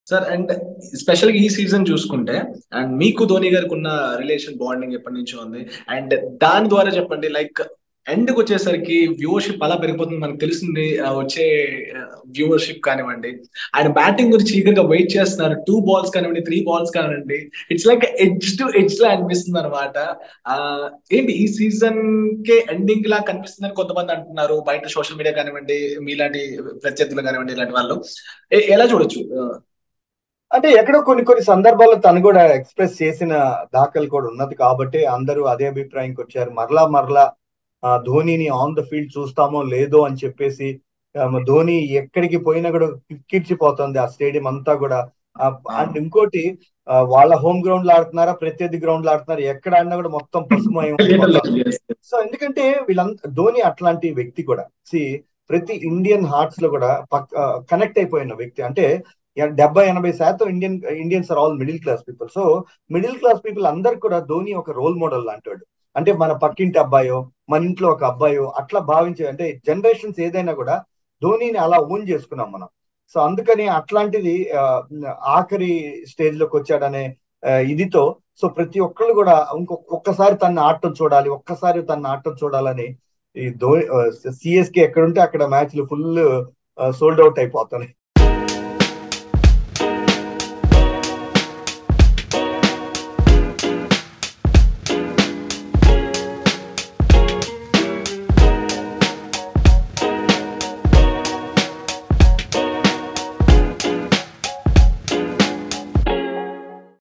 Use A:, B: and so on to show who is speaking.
A: Sir and special గా ఈ season చూసుకుంటే అండ్ మీకు ధోని గారికి ఉన్న రిలేషన్ బాండింగ్ ఎప్పటి నుంచో ఉంది అండ్ దాని ద్వారా చెప్పండి లైక్ ఎండ్కి వచ్చేసరికి వ్యూవర్షిప్ అలా పెరిగిపోతుంది మనకు తెలిసింది ఆ, వచ్చే వ్యూవర్షిప్ కానివ్వండి ఆయన బ్యాటింగ్ గురించి eager గా వెయిట్ చేస్తున్నారు టూ బాల్స్ కానివ్వండి త్రీ బాల్స్ కానివ్వండి it's like edge to edge లా అనిపిస్తుంది అనమాట ఏంటి ఈ సీజన్ కే ఎండింగ్ లా కనిపిస్తుందని కొంతమంది అంటున్నారు బయట సోషల్ మీడియా కానివ్వండి మీలాంటి ప్రత్యర్థులు కానివ్వండి ఇలాంటి వాళ్ళు ఎ- ఎలా చూడొచ్చు ఆ,
B: అంటే ఎక్కడో కొన్ని కొన్ని సందర్భాల్లో తను కూడా ఎక్స్ప్రెస్ చేసిన దాఖలు కూడా ఉన్నది కాబట్టి అందరూ అదే అభిప్రాయంకి వచ్చారు మరలా మరలా ఆ, ధోనిని ఆన్ ద ఫీల్డ్ చూస్తామో లేదో అని చెప్పేసి ఆ, ధోని ఎక్కడికి పోయినా కూడా కిక్కిర్చిపోతుంది ఆ స్టేడియం అంతా కూడా అండ్ ఇంకోటి ఆ, వాళ్ళ హోమ్ గ్రౌండ్ లో ఆడుతున్నారా ప్రత్యర్థి గ్రౌండ్ లో ఆడుతున్నారా ఎక్కడ ఆడినా కూడా మొత్తం పసుమయం ఉండిపోతుంది.
A: Yes.
B: సో ఎందుకంటే వీళ్ళంత ధోని అట్లాంటి వ్యక్తి కూడా సి ప్రతి ఇండియన్ హార్ట్స్ లో కూడా కనెక్ట్ అయిపోయిన వ్యక్తి అంటే ఎ- డెబ్బై ఎనభై శాతం Indian Indians are all middle class people so middle class people అందరు కూడా ధోని ఒక రోల్ మోడల్ లాంటివాడు అంటే మన పక్కింటి అబ్బాయో మన ఇంట్లో ఒక అబ్బాయో అట్లా భావించే అంటే జనరేషన్స్ ఏదైనా కూడా ధోనిని అలా ఓన్ చేసుకున్నాం మనం సో అందుకని అట్లాంటిది ఆ, ఆఖరి స్టేజ్ లోకి వచ్చాడనే ఆ, ఇదితో సో ప్రతి ఒక్కళ్ళు కూడా ఇంకొక ఒక్కసారి తన ఆటం చూడాలి ఒక్కసారి తన ఆటం చూడాలని ఈ ధోని సిఎస్కే ఎక్కడుంటే అక్కడ మ్యాచ్లు ఫుల్ సోల్డ్ అవుట్ అయిపోతున్నాయి